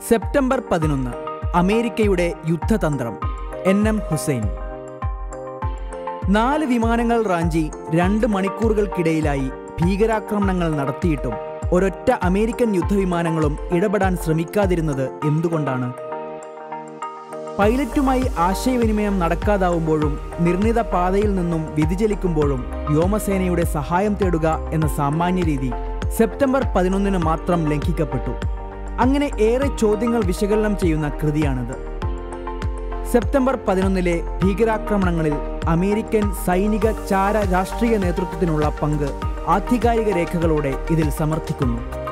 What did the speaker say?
September പതിനൊന്ന് അമേരിക്കയുടെ യുദ്ധതന്ത്രം N M Hussain നാല് വിമാനങ്ങൾ റാഞ്ചി രണ്ട് മണിക്കൂറുകൾക്കിടയിലായി ഭീകരാക്രമണങ്ങൾ നടത്തിയിട്ടും ഒരൊറ്റ അമേരിക്കൻ യുദ്ധവിമാനങ്ങളും ഇടപെടാൻ ശ്രമിക്കാതിരുന്നത് എന്തുകൊണ്ടാണ് പൈലറ്റുമായി ആശയവിനിമയം നടക്കാതാവുമ്പോഴും നിർണിത പാതയിൽ നിന്നും വ്യതിചലിക്കുമ്പോഴും വ്യോമസേനയുടെ സഹായം തേടുക എന്ന സാമാന്യ രീതി സെപ്റ്റംബർ പതിനൊന്നിന് മാത്രം ലംഘിക്കപ്പെട്ടു അങ്ങനെ ഏറെ ചോദ്യങ്ങൾ വിശകലനം ചെയ്യുന്ന കൃതിയാണിത് സെപ്റ്റംബർ പതിനൊന്നിലെ ഭീകരാക്രമണങ്ങളിൽ അമേരിക്കൻ സൈനിക ചാര രാഷ്ട്രീയ നേതൃത്വത്തിനുള്ള പങ്ക് ആധികാരിക രേഖകളോടെ ഇതിൽ സമർത്ഥിക്കുന്നു